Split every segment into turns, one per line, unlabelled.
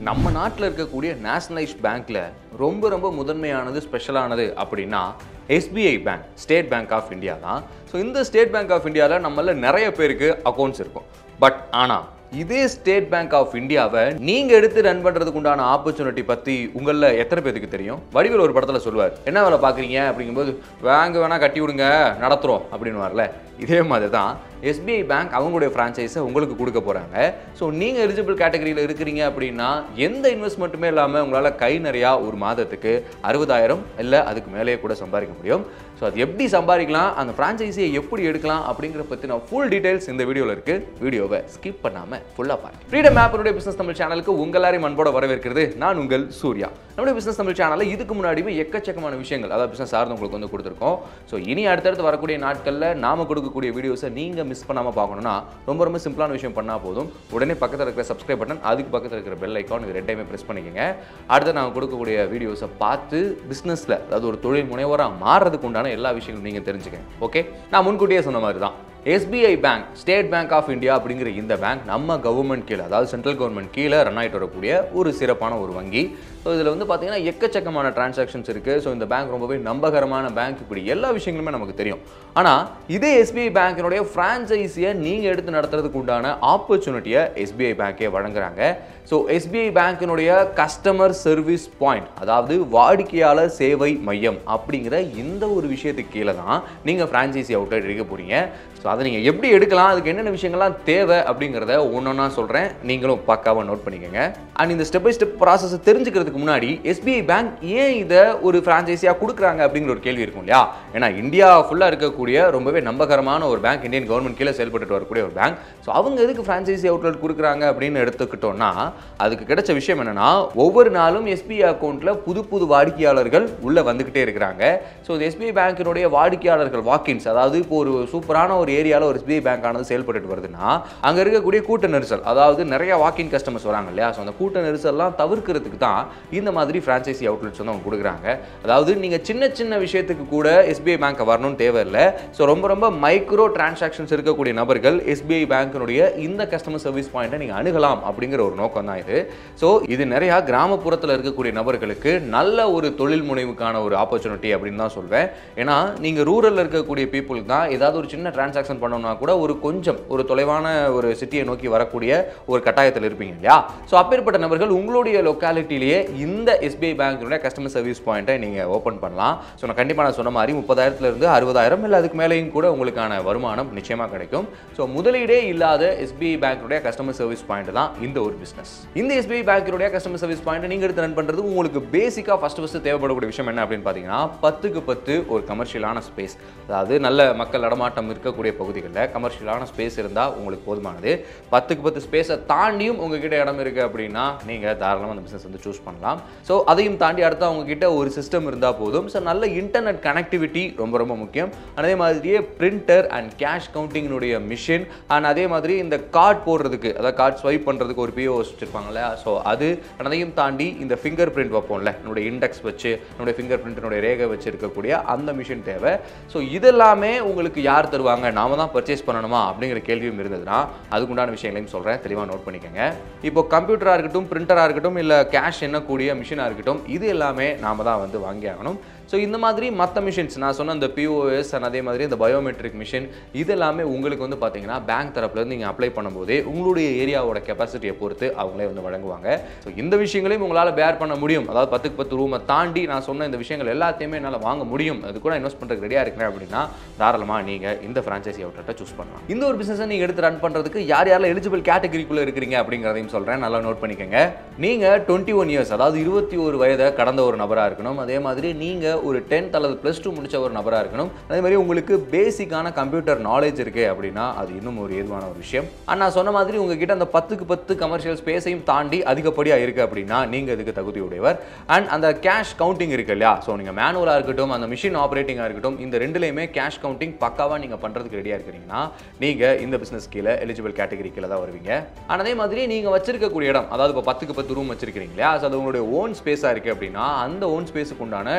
நம்ம நாட்டில் இருக்கக்கூடிய நேஷனலைஸ் பேங்க்ல ரொம்ப ரொம்ப முதன்மையானது ஸ்பெஷலானது அப்படின்னா SBI bank State Bank of India தான் ஸோ இந்த ஸ்டேட் பேங்க் ஆஃப் இந்தியாவில் நம்மள நிறைய பேருக்கு அக்கௌண்ட்ஸ் இருக்கும் பட் ஆனால் இதே ஸ்டேட் பேங்க் ஆஃப் இந்தியாவை நீங்க எடுத்து ரன் பண்றதுக்கு உண்டான ஆப்பர்ச்சுனிட்டி பத்தி உங்கள எத்தனை பேருக்கு தெரியும் வடிவேல் ஒரு படத்துல சொல்லுவார் என்ன வேலை பாக்குறீங்க அப்படிங்கும்போது பேங்க் வேணா கட்டி விடுங்க நடத்துறோம் அப்படின்னு வரல இதே மாதிரி தான் எஸ்பிஐ பேங்க் அவங்களுடைய ஃப்ரான்ச்சைஸை உங்களுக்கு கொடுக்க போகிறாங்க ஸோ நீங்கள் எலிஜிபிள் கேட்டகரியில் இருக்கிறீங்க அப்படின்னா எந்த இன்வெஸ்ட்மெண்ட்டுமே இல்லாமல் உங்களால் கை நிறையா ஒரு மாதத்துக்கு அறுபதாயிரம் இல்லை அதுக்கு மேலேயே கூட சம்பாதிக்க முடியும் ஸோ அது எப்படி சம்பாதிக்கலாம் அந்த ஃப்ரான்ச்சைஸியை எப்படி எடுக்கலாம் அப்படிங்கிற பற்றின ஃபுல் டீடைல்ஸ் இந்த வீடியோவில் இருக்குது வீடியோவை ஸ்கிப் பண்ணாமல் ஃபுல்லாக பாருங்க ஃப்ரீடம் ஆப்பனுடைய பிஸ்னஸ் தமிழ் சேனலுக்கு உங்கள் எல்லாரையும் அன்போட வரவேற்கிறது நான் உங்கள் சூர்யா நம்மளுடைய பிஸ்னஸ் தமிழ் சேனலில் இதுக்கு முன்னாடியுமே எக்கச்சக்கமான விஷயங்கள் அதாவது பிஸ்னஸ் சார்ந்து உங்களுக்கு வந்து கொடுத்துருக்கோம் ஸோ இனி அடுத்தடுத்து வரக்கூடிய நாட்களில் நாம கொடுக்கக்கூடிய வீடியோஸை நீங்கள் மிஸ் பண்ணாமல் பார்க்கணும்னா ரொம்ப ரொம்ப சிம்பிளான விஷயம் பண்ணால் போதும் உடனே பக்கத்தில் இருக்கிற சப்ஸ்கிரைப் பட்டன் அதுக்கு பக்கத்தில் இருக்கிற பெல் ஐக்கான் இது ரெண்டையுமே ப்ரெஸ் பண்ணிக்கோங்க அடுத்து நாங்கள் கொடுக்கக்கூடிய வீடியோஸை பார்த்து பிஸ்னஸில் அதாவது ஒரு தொழில் முனைவராக மாறுறதுக்கு உண்டான எல்லா விஷயங்களும் நீங்கள் தெரிஞ்சுக்கங்க ஓகே நான் முன்கூட்டியே சொன்ன மாதிரி தான் SBI bank State Bank of India அப்படிங்கிற இந்த பேங்க் நம்ம கவர்மெண்ட் கீழே அதாவது சென்ட்ரல் கவர்மெண்ட் கீழே ரன் ஆகிட்டு வரக்கூடிய ஒரு சிறப்பான ஒரு வங்கி ஸோ இதில் வந்து பார்த்தீங்கன்னா எக்கச்சக்கமான டிரான்சாக்ஷன்ஸ் இருக்குது ஸோ இந்த பேங்க் ரொம்பவே நம்பகரமான பேங்க் இப்படி எல்லா விஷயங்களுமே நமக்கு தெரியும் ஆனால் இதே எஸ்பிஐ பேங்கினுடைய ஃப்ரான்ச்சைஸியை நீங்கள் எடுத்து நடத்துறதுக்கு உண்டான ஆப்பர்ச்சுனிட்டியை எஸ்பிஐ பேங்கே வழங்குறாங்க ஸோ எஸ்பிஐ பேங்கினுடைய கஸ்டமர் சர்வீஸ் பாயிண்ட் அதாவது வாடிக்கையாளர் சேவை மையம் அப்படிங்கிற இந்த ஒரு விஷயத்துக்கு கீழே தான் நீங்கள் ஃப்ரான்ச்சைசி அவுட்லெட் எடுக்க போகிறீங்க ஸோ அதை நீங்கள் எப்படி எடுக்கலாம் அதுக்கு என்னென்ன விஷயங்கள்லாம் தேவை அப்படிங்கிறத ஒன்றொன்னா சொல்கிறேன் நீங்களும் பக்காவாக நோட் பண்ணிக்கோங்க அண்ட் இந்த ஸ்டெப் பை ஸ்டெப் ப்ராசஸை தெரிஞ்சுக்கிறதுக்கு முன்னாடி எஸ்பிஐ பேங்க் ஏன் இதை ஒரு ஃப்ரான்ச்சைஸியாக கொடுக்குறாங்க அப்படிங்கிற ஒரு கேள்வி இருக்கும் இல்லையா ஏன்னா இந்தியா ஃபுல்லாக இருக்கக்கூடிய ரொம்பவே நம்பகரமான ஒரு பேங்க் இந்தியன் கவர்மெண்ட் கீழே செயல்பட்டு வரக்கூடிய ஒரு பேங்க் ஸோ அவங்க எதுக்கு ஃப்ரான்ச்சைசி அவுட்லெட் கொடுக்குறாங்க அப்படின்னு எடுத்துக்கிட்டோம்னா அதுக்கு கிடைச்ச விஷயம் என்னன்னா ஒவ்வொரு நாளும் எஸ்பிஐ அக்கௌண்ட்டில் புது புது வாடிக்கையாளர்கள் உள்ளே வந்துக்கிட்டே இருக்கிறாங்க ஸோ இந்த எஸ்பிஐ பேங்கினுடைய வாடிக்கையாளர்கள் வாக்கின்ஸ் அதாவது இப்போ ஒரு சூப்பரான ஒரு ஏரியாவில் ஒரு எஸ்பிஐ பேங்க் ஆனது செயல்பட்டு வருதுன்னா அங்கே இருக்கக்கூடிய கூட்ட நெரிசல் அதாவது நிறைய வாக்கின் கஸ்டமர்ஸ் வராங்க இல்லையா ஸோ அந்த கூட்ட நெரிசல்லாம் தவிர்க்கிறதுக்கு தான் இந்த மாதிரி ஃப்ரான்ச்சைசி அவுட்லெட்ஸ் வந்து அவங்க கொடுக்குறாங்க அதாவது நீங்கள் சின்ன சின்ன விஷயத்துக்கு கூட எஸ்பிஐ பேங்க் வரணும்னு தேவையில்லை ஸோ ரொம்ப ரொம்ப மைக்ரோ டிரான்சாக்ஷன்ஸ் இருக்கக்கூடிய நபர்கள் எஸ்பிஐ பேங்கினுடைய இந்த கஸ்டமர் சர்வீஸ் பாயிண்ட்டை நீங்கள் அணுகலாம் அப்படிங்கிற ஒரு நோக்கம் தான் இது ஸோ இது நிறையா கிராமப்புறத்தில் இருக்கக்கூடிய நபர்களுக்கு நல்ல ஒரு தொழில் முனைவுக்கான ஒரு ஆப்பர்ச்சுனிட்டி அப்படின்னு தான் சொல்வேன் ஏன்னா நீங்கள் ரூரலில் இருக்கக்கூடிய பீப்புளுக்கு தான் ஏதாவது ஒரு சின்ன டிரான்சாக்ஷன் பண்ணணும்னா கூட ஒரு கொஞ்சம் ஒரு தொலைவான ஒரு சிட்டியை நோக்கி வரக்கூடிய ஒரு கட்டாயத்தில் இருப்பீங்க இல்லையா ஸோ அப்பேற்பட்ட நபர்கள் உங்களுடைய லொக்காலிட்டிலேயே இந்த எஸ்பிஐ பேங்கினுடைய கஸ்டமர் சர்வீஸ் பாயிண்ட்டை நீங்கள் ஓப்பன் பண்ணலாம் ஸோ நான் கண்டிப்பாக நான் சொன்ன மாதிரி முப்பதாயிரத்துலேருந்து அறுபதாயிரம் இல்லை அதுக்கு மேலேயும் கூட உங்களுக்கான வருமானம் நிச்சயமாக கிடைக்கும் ஸோ முதலீடே இல்லாத எஸ்பிஐ பேங்கினுடைய கஸ்டமர் சர்வீஸ் பாயிண்ட் தான் இந்த ஒரு பிஸ்னஸ் இந்த எஸ்பிஐ பேங்கினுடைய கஸ்டமர் சர்வீஸ் பாயிண்ட் நீங்கள் எடுத்து ரன் பண்ணுறது உங்களுக்கு பேசிக்காக ஃபஸ்ட்டு ஃபஸ்ட்டு தேவைப்படக்கூடிய விஷயம் என்ன அப்படின்னு பார்த்தீங்கன்னா பத்துக்கு பத்து ஒரு கமர்ஷியலான ஸ்பேஸ் அதாவது நல்ல மக்கள் நடமாட்டம் இருக்கக்கூடிய பகுதிகளில் கமர்ஷியலான ஸ்பேஸ் இருந்தால் உங்களுக்கு போதுமானது பத்துக்கு பத்து ஸ்பேஸை தாண்டியும் உங்ககிட்ட இடம் இருக்குது அப்படின்னா நீங்கள் தாராளமாக அந்த பிஸ்னஸ் வந்து சூஸ் பண்ணலாம் ஸோ அதையும் தாண்டி அடுத்து அவங்ககிட்ட ஒரு சிஸ்டம் இருந்தால் போதும் ஸோ நல்ல இன்டர்நெட் கனெக்டிவிட்டி ரொம்ப ரொம்ப முக்கியம் அதே மாதிரியே பிரிண்டர் அண்ட் கேஷ் கவுண்டிங்கினுடைய மிஷின் அண்ட் அதே மாதிரி இந்த கார்டு போடுறதுக்கு அதாவது கார்டு ஸ்வைப் பண்ணுறதுக்கு ஒரு பிஓஎஸ் வச்சுருப்பாங்கல்ல ஸோ அது அதையும் தாண்டி இந்த ஃபிங்கர் பிரிண்ட் வைப்போம்ல என்னுடைய இண்டெக்ஸ் வச்சு என்னுடைய ஃபிங்கர் பிரிண்டினுடைய ரேகை வச்சு இருக்கக்கூடிய அந்த மிஷின் தேவை ஸோ இதெல்லாமே உங்களுக்கு யார் தருவாங்க நாம தான் பர்ச்சேஸ் பண்ணணுமா அப்படிங்கிற கேள்வியும் இருந்ததுன்னா அதுக்குண்டான விஷயங்களையும் சொல்கிறேன் தெளிவாக நோட் பண்ணிக்கோங்க இப்போ கம்ப்யூட்டராக இருக்கட்டும் பிரிண்டராக இருக்கட்டும் இல்லை கேஷ் எண்ணக்கூடிய மிஷினாக இருக்கட்டும் இது எல்லாமே நாம தான் வந்து வாங்கி ஆகணும் ஸோ இந்த மாதிரி மற்ற மிஷின்ஸ் நான் சொன்ன இந்த பிஓஎஸ் அண்ட் அதே மாதிரி இந்த பயோமெட்ரிக் மிஷின் இது எல்லாமே உங்களுக்கு வந்து பார்த்தீங்கன்னா பேங்க் தரப்புலேருந்து நீங்கள் அப்ளை பண்ணும்போதே உங்களுடைய ஏரியாவோட கெப்பாசிட்டியை பொறுத்து அவங்களே வந்து வழங்குவாங்க ஸோ இந்த விஷயங்களையும் உங்களால் பேர் பண்ண முடியும் அதாவது பத்துக்கு பத்து ரூமை தாண்டி நான் சொன்ன இந்த விஷயங்கள் எல்லாத்தையுமே என்னால் வாங்க முடியும் அது கூட இன்வெஸ்ட் பண்ணுறதுக்கு ரெடியாக இருக்கிறேன் அப்படின்னா தாராளமாக நீங்கள் இந்த ஃப்ரான்ச்சைசி அவுட்லெட்டை சூஸ் பண்ணலாம் இந்த ஒரு பிஸ்னஸை நீங்கள் எடுத்து ரன் பண்ணுறதுக்கு யார் யாரெல்லாம் எலிஜிபிள் கேட்டகரிக்குள்ளே இருக்கிறீங்க அப்படிங்கிறதையும் சொல்கிறேன் நல்லா நோட் பண்ணிக்கோங்க நீங்கள் டுவெண்ட்டி ஒன் இயர்ஸ் அதாவது இருபத்தி ஒரு வயதை கடந்த ஒரு நபராக இருக்கணும் அதே மாதிரி நீங்கள் ஒரு டென்த் அல்லது ப்ளஸ் டூ முடிச்ச ஒரு நபராக இருக்கணும் அதே மாதிரி உங்களுக்கு பேசிக்கான கம்ப்யூட்டர் நாலேஜ் இருக்கு அப்படின்னா அது இன்னும் ஒரு ஏதுவான ஒரு விஷயம் ஆனால் நான் சொன்ன மாதிரி உங்ககிட்ட அந்த பத்துக்கு பத்து கமர்ஷியல் ஸ்பேஸையும் தாண்டி அதிகப்படியாக இருக்குது அப்படின்னா நீங்கள் இதுக்கு தகுதி உடையவர் அண்ட் அந்த கேஷ் கவுண்டிங் இருக்கு இல்லையா ஸோ நீங்கள் மேனுவலாக இருக்கட்டும் அந்த மிஷின் ஆப்ரேட்டிங்காக இருக்கட்டும் இந்த ரெண்டுலேயுமே கேஷ் கவுண்டிங் பக்காவாக நீங்கள் பண்ணுறதுக்கு ரெடியாக இருக்கிறீங்கன்னா நீங்கள் இந்த பிஸ்னஸ் கீழே எலிஜிபிள் கேட்டகரி கீழே தான் வருவீங்க அண்ட் அதே மாதிரி நீங்கள் வச்சிருக்கக்கூடிய இடம் அதாவது இப்போ பத்துக்கு பத்து ரூம் வச்சிருக்கீங்க இல்லையா ஸோ அது உங்களுடைய ஓன் ஸ்பேஸாக இருக்குது அப்படின்னா அந்த ஓன் ஸ்பேஸுக்கு உண்டான டாக்குமெண்ட்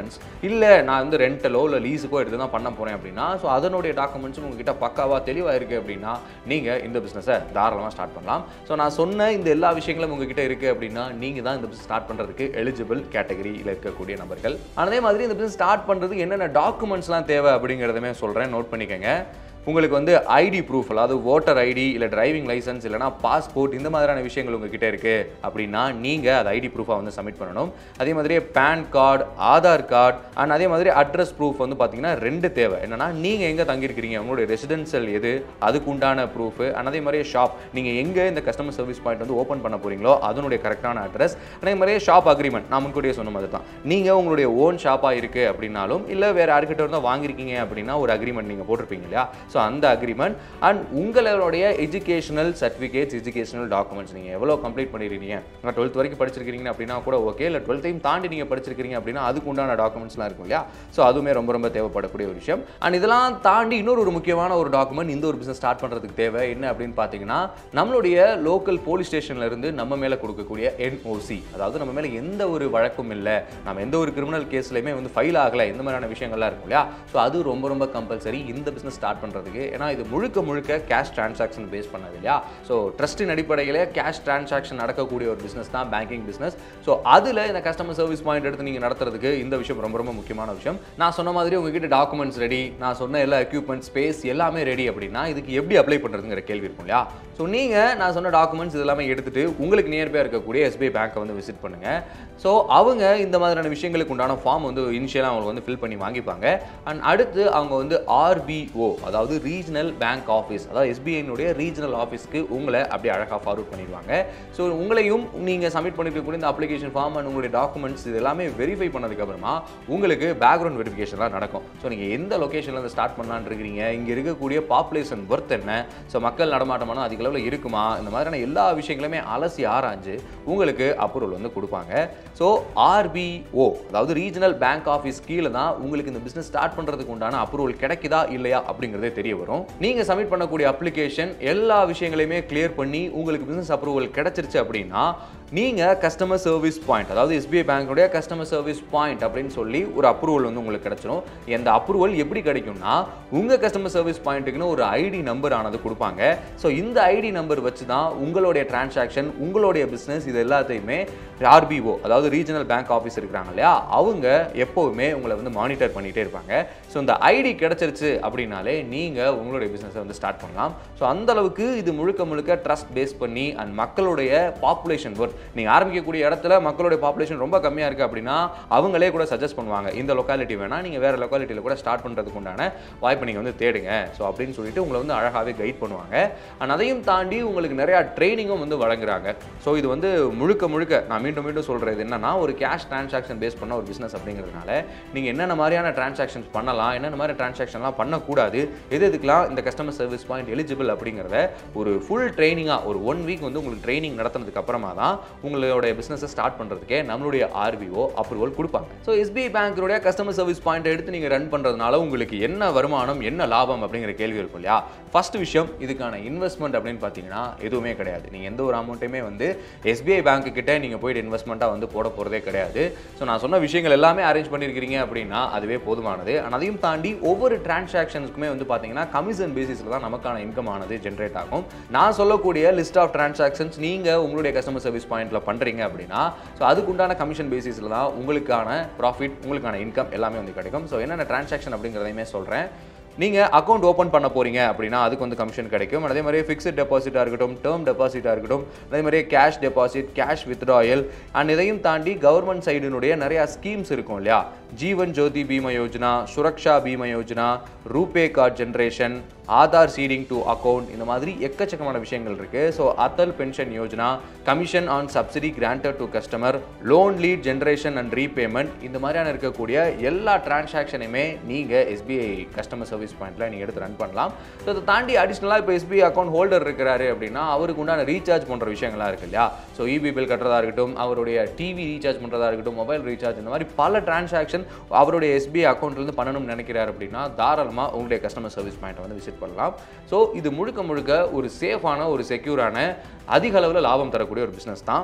டாக்குமெண்ட்ஸ் இல்லை நான் வந்து ரெண்டலோ இல்லை லீஸுக்கோ எடுத்து தான் பண்ண போகிறேன் அப்படின்னா ஸோ அதனுடைய டாக்குமெண்ட்ஸும் உங்ககிட்ட பக்காவாக தெளிவாக இருக்குது அப்படின்னா நீங்கள் இந்த பிஸ்னஸை தாராளமாக ஸ்டார்ட் பண்ணலாம் ஸோ நான் சொன்ன இந்த எல்லா விஷயங்களும் உங்ககிட்ட இருக்குது அப்படின்னா நீங்கள் தான் இந்த பிஸ்னஸ் ஸ்டார்ட் பண்ணுறதுக்கு எலிஜிபிள் கேட்டகரியில் இருக்கக்கூடிய நபர்கள் அதே மாதிரி இந்த பிஸ்னஸ் ஸ்டார்ட் பண்ணுறதுக்கு என்னென்ன டாக்குமெண்ட்ஸ்லாம் தேவை அப்படிங்கிறதுமே சொல்கிறேன் நோட் பண்ணிக்கோங்க உங்களுக்கு வந்து ஐடி ப்ரூஃப் அதாவது ஓட்டர் ஐடி இல்லை டிரைவிங் லைசன்ஸ் இல்லைனா பாஸ்போர்ட் இந்த மாதிரியான விஷயங்கள் உங்ககிட்ட இருக்குது அப்படின்னா நீங்கள் அது ஐடி ப்ரூஃபாக வந்து சப்மிட் பண்ணணும் அதே மாதிரியே PAN card Aadhaar card and அதே மாதிரி அட்ரஸ் ப்ரூஃப் வந்து பார்த்தீங்கன்னா ரெண்டு தேவை என்னன்னா நீங்கள் எங்கே தங்கியிருக்கிறீங்க உங்களுடைய ரெசிடென்ஷியல் எது அதுக்கு உண்டான ப்ரூஃப் அண்ட் அதே மாதிரியே ஷாப் நீங்கள் எங்கே இந்த கஸ்டமர் சர்வீஸ் பாயிண்ட் வந்து ஓப்பன் பண்ண போகிறீங்களோ அதனுடைய கரெக்டான அட்ரஸ் அதே மாதிரியே ஷாப் அக்ரிமெண்ட் நான் முன்கூட்டியே சொன்ன மாதிரி தான் நீங்கள் உங்களுடைய ஓன் ஷாப்பாக இருக்குது அப்படின்னாலும் இல்லை வேறு யார்கிட்ட இருந்தால் வாங்கியிருக்கீங்க அப்படின்னா ஒரு அக்ரிமெண்ட் நீங்கள் போட்டிருப்பீங்க இல்லையா ஸோ அந்த அக்ரிமெண்ட் அண்ட் உங்களுடைய எஜுகேஷனல் சர்டிஃபிகேட்ஸ் எஜுகேஷனல் டாக்குமெண்ட்ஸ் நீங்கள் எவ்வளோ கம்ப்ளீட் பண்ணிருக்கீங்க நான் டுவெல்த் வரைக்கும் படிச்சிருக்கீங்க அப்படின்னா கூட ஓகே இல்லை டுவெல்த்தையும் தாண்டி நீங்கள் படிச்சிருக்கீங்க அப்படின்னா அதுக்கு உண்டான டாக்குமெண்ட்ஸ்லாம் இருக்கும் இல்லையா ஸோ அதுவுமே ரொம்ப ரொம்ப தேவைப்படக்கூடிய ஒரு விஷயம் அண்ட் இதெல்லாம் தாண்டி இன்னொரு ஒரு முக்கியமான ஒரு டாக்குமெண்ட் இந்த ஒரு பிஸ்னஸ் ஸ்டார்ட் பண்ணுறதுக்கு தேவை என்ன அப்படின்னு பார்த்தீங்கன்னா நம்மளுடைய லோக்கல் போலீஸ் ஸ்டேஷன்ல இருந்து நம்ம மேலே கொடுக்கக்கூடிய என்ஓசி அதாவது நம்ம மேலே எந்த ஒரு வழக்கும் இல்லை நம்ம எந்த ஒரு கிரிமினல் கேஸ்லையுமே வந்து ஃபைல் ஆகலை இந்த மாதிரியான விஷயங்கள்லாம் இருக்கும் இல்லையா ஸோ அது ரொம்ப ரொம்ப கம்பல்சரி இந்த பிஸ்னஸ் ஸ்டார்ட் பண்ணுறதுக்கு ஏன்னா இது முழுக்க முழுக்க கேஷ் டிரான்சாக்ஷன் பேஸ் பண்ணது இல்லையா ஸோ ட்ரஸ்டின் அடிப்படையில் கேஷ் டிரான்சாக்ஷன் நடக்கக்கூடிய ஒரு பிஸ்னஸ் தான் பேங்கிங் பிஸ்னஸ் ஸோ அதில் இந்த கஸ்டமர் சர்வீஸ் பாயிண்ட் எடுத்து நீங்கள் நடத்துறதுக்கு இந்த விஷயம் ரொம்ப ரொம்ப முக்கியமான விஷயம் நான் சொன்ன மாதிரி உங்ககிட்ட டாக்குமெண்ட்ஸ் ரெடி நான் சொன்ன எல்லா எக்யூப்மெண்ட் ஸ்பேஸ் எல்லாமே ரெடி அப்படின்னா இதுக்கு எப்படி அப்ளை பண்ணுறதுங்கிற கேள்வி இருக்கும் இல்லையா ஸோ நீங்கள் நான் சொன்ன டாக்குமெண்ட்ஸ் இதெல்லாமே எடுத்துட்டு உங்களுக்கு நியர்பையாக இருக்கக்கூடிய எஸ்பிஐ பேங்க்கை வந்து விசிட் பண்ணுங்கள் ஸோ அவங்க இந்த மாதிரியான விஷயங்களுக்கு உண்டான ஃபார்ம் வந்து இனிஷியலாக அவங்க வந்து ஃபில் பண்ணி வாங்கிப்பாங்க அண்ட் அடுத்து அவங்க வந்து ஆர்பிஓ அதாவது ரீஜனல் பேங்க் ஆஃபீஸ் அதாவது எஸ்பிஐனுடைய ரீஜனல் ஆஃபீஸ்க்கு உங்களை அப்படியே அழகாக ஃபார்வர்ட் பண்ணிடுவாங்க ஸோ உங்களையும் நீங்கள் சப்மிட் பண்ணிருக்கக்கூடிய இந்த அப்ளிகேஷன் ஃபார்ம் அண்ட் உங்களுடைய டாக்குமெண்ட்ஸ் இது எல்லாமே வெரிஃபை பண்ணதுக்கப்புறமா உங்களுக்கு பேக்ரவுண்ட் வெரிஃபிகேஷன்லாம் நடக்கும் ஸோ நீங்கள் எந்த லொக்கேஷனில் இருந்து ஸ்டார்ட் பண்ணலான்னு இருக்கிறீங்க இங்கே இருக்கக்கூடிய பாப்புலேஷன் ஒர்த் என்ன ஸோ மக்கள் நடமாட்டமான அதிக அளவில் இருக்குமா இந்த மாதிரியான எல்லா விஷயங்களுமே அலசி ஆராய்ஞ்சு உங்களுக்கு அப்ரூவல் வந்து கொடுப்பாங்க ஸோ ஆர்பிஓ அதாவது ரீஜனல் பேங்க் ஆஃபீஸ் கீழே தான் உங்களுக்கு இந்த பிஸ்னஸ் ஸ்டார்ட் பண்ணுறதுக்கு உண்டான அப்ரூவல் கிடைக்குதா இல்லையா அப்படிங்கிறதே தெரிய வரும் நீங்கள் சப்மிட் பண்ணக்கூடிய அப்ளிகேஷன் எல்லா விஷயங்களையுமே கிளியர் பண்ணி உங்களுக்கு பிஸ்னஸ் அப்ரூவல் கிடைச்சிருச்சு அப்படின்னா நீங்கள் கஸ்டமர் சர்வீஸ் பாயிண்ட் அதாவது எஸ்பிஐ பேங்க்குடைய கஸ்டமர் சர்வீஸ் பாயிண்ட் அப்படின்னு சொல்லி ஒரு அப்ரூவல் வந்து உங்களுக்கு கிடைச்சிரும் இந்த அப்ரூவல் எப்படி கிடைக்கும்னா உங்கள் கஸ்டமர் சர்வீஸ் பாயிண்ட்டுக்குன்னு ஒரு ஐடி நம்பர் ஆனது கொடுப்பாங்க ஸோ இந்த ஐடி நம்பர் வச்சு தான் உங்களுடைய டிரான்சாக்ஷன் உங்களுடைய பிஸ்னஸ் இது எல்லாத்தையுமே ஆர்பிஓ அதாவது ரீஜனல் பேங்க் ஆஃபீஸ் இருக்கிறாங்க இல்லையா அவங்க எப்போவுமே உங்களை வந்து மானிட்டர் பண்ணிகிட்டே இருப்பாங்க ஸோ இந்த ஐடி கிடைச்சிருச்சு அப்படின்னாலே நீங்கள் உங்களுடைய பிஸ்னஸை வந்து ஸ்டார்ட் பண்ணலாம் ஸோ அந்த அளவுக்கு இது முழுக்க முழுக்க ட்ரஸ்ட் பேஸ் பண்ணி அண்ட் மக்களுடைய பாப்புலேஷன் ஒர்க் நீங்கள் ஆரம்பிக்கக்கூடிய இடத்துல மக்களுடைய பாப்புலேஷன் ரொம்ப கம்மியாக இருக்குது அப்படின்னா அவங்களே கூட சஜஸ்ட் பண்ணுவாங்க இந்த லொக்காலிட்டி வேணால் நீங்கள் வேறு லொக்காலிட்டியில் கூட ஸ்டார்ட் பண்ணுறதுக்கு உண்டான வாய்ப்பை நீங்கள் வந்து தேடுங்க ஸோ அப்படின்னு சொல்லிட்டு உங்களை வந்து அழகாகவே கைட் பண்ணுவாங்க அண்ட் அதையும் தாண்டி உங்களுக்கு நிறையா ட்ரைனிங்கும் வந்து வழங்குறாங்க ஸோ இது வந்து முழுக்க முழுக்க நான் மீண்டும் மீண்டும் சொல்கிறது என்னன்னா ஒரு கேஷ் டிரான்சாக்ஷன் பேஸ் பண்ண ஒரு பிஸ்னஸ் அப்படிங்கிறதுனால நீங்கள் என்னென்ன மாதிரியான டிரான்சாக்ஷன்ஸ் பண்ணலாம் என்னென்ன மாதிரி டிரான்சாக்ஷன்லாம் பண்ணக்கூடாது எது எதுக்கெல்லாம் இந்த கஸ்டமர் சர்வீஸ் பாயிண்ட் எலிஜிபிள் அப்படிங்கிறத ஒரு ஃபுல் ட்ரைனிங்காக ஒரு ஒன் வீக் வந்து உங்களுக்கு ட்ரைனிங் நடத்தினதுக்கு அப்புறமா தான் உங்களுடைய பிஸ்னஸை ஸ்டார்ட் பண்ணுறதுக்கே நம்மளுடைய ஆர்பிஓ அப்ரூவல் கொடுப்பாங்க ஸோ எஸ்பிஐ பேங்க்குடைய கஸ்டமர் சர்வீஸ் பாயிண்ட் எடுத்து நீங்கள் ரன் பண்ணுறதுனால உங்களுக்கு என்ன வருமானம் என்ன லாபம் அப்படிங்கிற கேள்வி இருக்கும் இல்லையா ஃபர்ஸ்ட் விஷயம் இதுக்கான இன்வெஸ்ட்மெண்ட் அப்படின்னு பார்த்தீங்கன்னா எதுவுமே கிடையாது நீங்கள் எந்த ஒரு அமௌண்ட்டையுமே வந்து எஸ்பிஐ பேங்க்கு கிட்ட நீங்கள் போயிட்டு இன்வெஸ்ட்மெண்ட்டாக வந்து போட போகிறதே கிடையாது ஸோ நான் சொன்ன விஷயங்கள் எல்லாமே அரேஞ்ச் பண்ணியிருக்கிறீங்க அப்படின்னா அதுவே போதுமானது And அதையும் தாண்டி ஒவ்வொரு டிரான்சாக்ஷன்ஸ்க்குமே வந்து பார்த்தீங்கன்னா கமிஷன் பேசிஸில் தான் நமக்கான இன்கம் ஆனது ஜென்ரேட் ஆகும் நான் சொல்லக்கூடிய லிஸ்ட் ஆஃப் டிரான்சாக்ஷன்ஸ் நீங்கள் உங்களுடைய கஸ்டமர் சர்வீஸ் பாயிண்ட்டில் பண்ணுறீங்க அப்படின்னா ஸோ அதுக்குண்டான கமிஷன் பேசிஸில் தான் உங்களுக்கான ப்ராஃபிட் உங்களுக்கான இன்கம் எல்லாமே வந்து கிடைக்கும் ஸோ என்னென்ன டிரான்சாக்ஷன் அப்படிங்கிறதையுமே சொல்கிறேன் நீங்கள் அக்கௌண்ட் ஓப்பன் பண்ண போறீங்க அப்படின்னா அதுக்கு வந்து கமிஷன் கிடைக்கும் அதே மாதிரி ஃபிக்ஸ்ட் டெபாசிட்டாக இருக்கட்டும் டேர்ம் டெபாசிட்டாக இருக்கட்டும் அதே மாதிரி cash deposit cash withdrawal and இதையும் தாண்டி கவர்மெண்ட் சைடினுடைய நிறையா ஸ்கீம்ஸ் இருக்கும் இல்லையா Jeevan Jyoti Bima Yojana Suraksha Bima Yojana RuPay card generation Aadhaar seeding to account இந்த மாதிரி எக்கச்சக்கமான விஷயங்கள் இருக்கு so Atal pension Yojana commission on subsidy granted to customer loan lead generation and repayment இந்த மாதிரியான இருக்கக்கூடிய எல்லா டிரான்சாக்ஷனையுமே நீங்கள் எஸ்பிஐ கஸ்டமர் சர்வீஸ் பாயிண்ட்ல நீங்கள் எடுத்து ரன் பண்ணலாம் ஸோ அதை தாண்டி அடிஷ்னலாக இப்போ எஸ்பிஐ அக்கௌண்ட் ஹோல்டர் இருக்கிறாரு அப்படின்னா அவருக்கு உண்டான ரீசார்ஜ் போன்ற விஷயங்கள்லாம் இருக்கு இல்லையா ஸோ இபி பில் கட்டுறதா இருக்கட்டும் அவருடைய டிவி ரீசார்ஜ் பண்ணுறதா இருக்கட்டும் மொபைல் ரீசார்ஜ் இந்த மாதிரி பல டிரான்சாக்ஷன் அவருடைய எஸ்பிஐ அக்கௌண்ட்லேருந்து பண்ணணும்னு நினைக்கிறாரு அப்படின்னா தாராளமாக உங்களுடைய கஸ்டமர் சர்வீஸ் பாயிண்ட்டை வந்து விசிட் பண்ணலாம் ஸோ இது முழுக்க முழுக்க ஒரு சேஃபான ஒரு செக்யூரான அதிக அளவில் லாபம் தரக்கூடிய ஒரு பிஸ்னஸ் தான்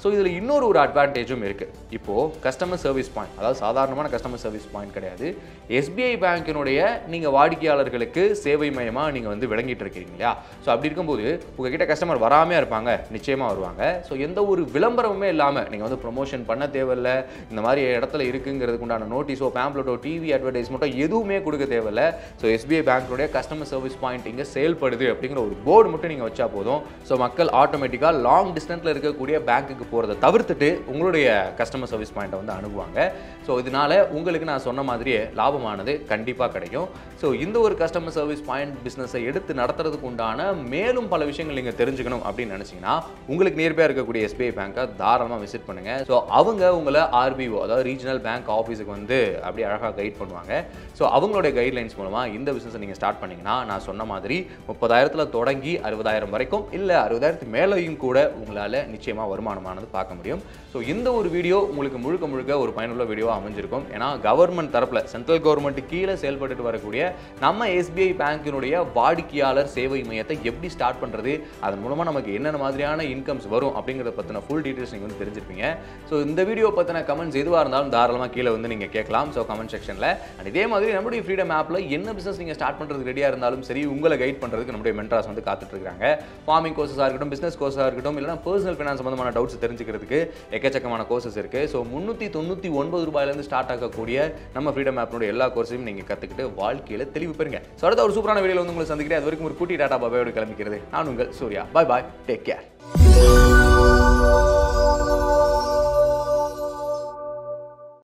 ஸோ இதில் இன்னொரு ஒரு அட்வான்டேஜும் இருக்குது இப்போது கஸ்டமர் சர்வீஸ் பாயிண்ட் அதாவது சாதாரணமான கஸ்டமர் சர்வீஸ் பாயிண்ட் கிடையாது எஸ்பிஐ பேங்கினுடைய நீங்கள் வாடிக்கையாளர்களுக்கு சேவை மையமாக நீங்கள் வந்து விளங்கிட்டு இருக்கீங்க இல்லையா ஸோ அப்படி இருக்கும்போது உங்ககிட்ட கஸ்டமர் வராமே இருப்பாங்க நிச்சயமாக வருவாங்க ஸோ எந்த ஒரு விளம்பரமுமே இல்லாமல் நீங்கள் வந்து ப்ரொமோஷன் பண்ண தேவையில்ல இந்த மாதிரி இடத்துல இருக்குங்கிறதுக்கு உண்டான நோட்டீஸோ பேம்ப்ளெட்டோ டிவி அட்வர்டைஸ்மெண்ட்டோ எதுவுமே கொடுக்க தேவையில்ல ஸோ எஸ்பிஐ பேங்க்குடைய கஸ்டமர் சர்வீஸ் பாயிண்ட் இங்கே செயல்படுது அப்படிங்கிற ஒரு போர்டு மட்டும் நீங்கள் வச்சா போதும் ஸோ மக்கள் ஆட்டோமேட்டிக்காக லாங் டிஸ்டன்ஸில் இருக்கக்கூடிய பேங்க்குக்கு போகிறத தவிர்த்துட்டு உங்களுடைய கஸ்டமர் சர்வீஸ் பாயிண்ட்டை வந்து அணுகுவாங்க ஸோ இதனால உங்களுக்கு நான் சொன்ன மாதிரியே லாபமானது கண்டிப்பாக கிடைக்கும் ஸோ இந்த ஒரு கஸ்டமர் சர்வீஸ் பாயிண்ட் பிஸ்னஸை எடுத்து நடத்துறதுக்கு உண்டான மேலும் பல விஷயங்கள் நீங்கள் தெரிஞ்சுக்கணும் அப்படின்னு நினச்சிங்கன்னா உங்களுக்கு நியர்பையாக இருக்கக்கூடிய எஸ்பிஐ பேங்க்கை தாராளமாக விசிட் பண்ணுங்கள் ஸோ அவங்க உங்களை ஆர்பிஓ அதாவது ரீஜனல் பேங்க் ஆஃபீஸுக்கு வந்து அப்படியே அழகாக கைட் பண்ணுவாங்க ஸோ அவங்களுடைய கைட்லைன்ஸ் மூலமாக இந்த பிஸ்னஸை நீங்கள் ஸ்டார்ட் பண்ணீங்கன்னா நான் சொன்ன மாதிரி முப்பதாயிரத்தில் தொடங்கி அறுபதாயிரம் வரைக்கும் இல்லை அறுபதாயிரத்துக்கு மேலேயும் கூட உங்களால் நிச்சயமாக வருமானமானது பார்க்க முடியும் ஸோ இந்த ஒரு வீடியோ உங்களுக்கு முழுக்க முழுக்க ஒரு பயனுள்ள வீடியோவாக அமைஞ்சிருக்கும் ஏன்னா கவர்மெண்ட் தரப்பில் சென்ட்ரல் கவர்மெண்ட் கீழே செயல்பட்டு வரக்கூடிய நம்ம எஸ்பிஐ பேங்கினுடைய வாடிக்கையாளர் சேவை மையத்தை எப்படி ஸ்டார்ட் பண்ணுறது அதன் மூலமாக நமக்கு என்னென்ன மாதிரியான இன்கம்ஸ் வரும் அப்படிங்கிறத பற்றின ஃபுல் டீட்டெயில்ஸ் நீங்கள் வந்து தெரிஞ்சிருப்பீங்க ஸோ இந்த வீடியோ பற்றின கமெண்ட்ஸ் எதுவாக இருந்தாலும் தாராளமாக கீழே வந்து நீங்கள் கேட்கலாம் ஸோ கமெண்ட் செக்ஷனில் அண்ட் இதே மாதிரி நம்முடைய ஃப்ரீடம் ஆப்பில் என்ன பிஸ்னஸ் நீங்கள் ஸ்டார்ட் பண்ணுறதுக்கு ரெடியாக இருந்தாலும் சரி உங்களை கைட் பண்ணுறதுக்கு நம்முடைய மென்ட்ராஸ் வந்து காத்துட்டு இருக்காங்க ஃபார்மிங் கோர்சஸாக இருக்கட்டும் பிஸ்னஸ் கோர்ஸாக இருக்கட்டும் இல்லைனா பர்சனல் ஃபினான்ஸ் சம்பந்தமான டவுட்ஸ் தெரிஞ்சுக்கிறதுக்கு எக்கச்சக்கமான கோர்சஸ் இருக்குது ஸோ முந்நூற்றி தொண்ணூற்றி ஒன்பது ரூபாயிலேருந்து ஸ்டார்ட் ஆகக்கூடிய நம்ம ஃப்ரீடம் ஆப்னுடைய எல்லா கோர்ஸையும் நீங்கள் கற்றுக்கிட்டு வாழ்க்கையில் தெளிவு பெறுங்க ஸோ அடுத்த ஒரு சூப்பரான வீடியோவில் வந்து உங்களை சந்திக்கிறேன் அது வரைக்கும் ஒரு குட்டி டாட்டா பாபாயோடு கிளம்பிக்கிறது நான் உங்கள் Surya bye bye take care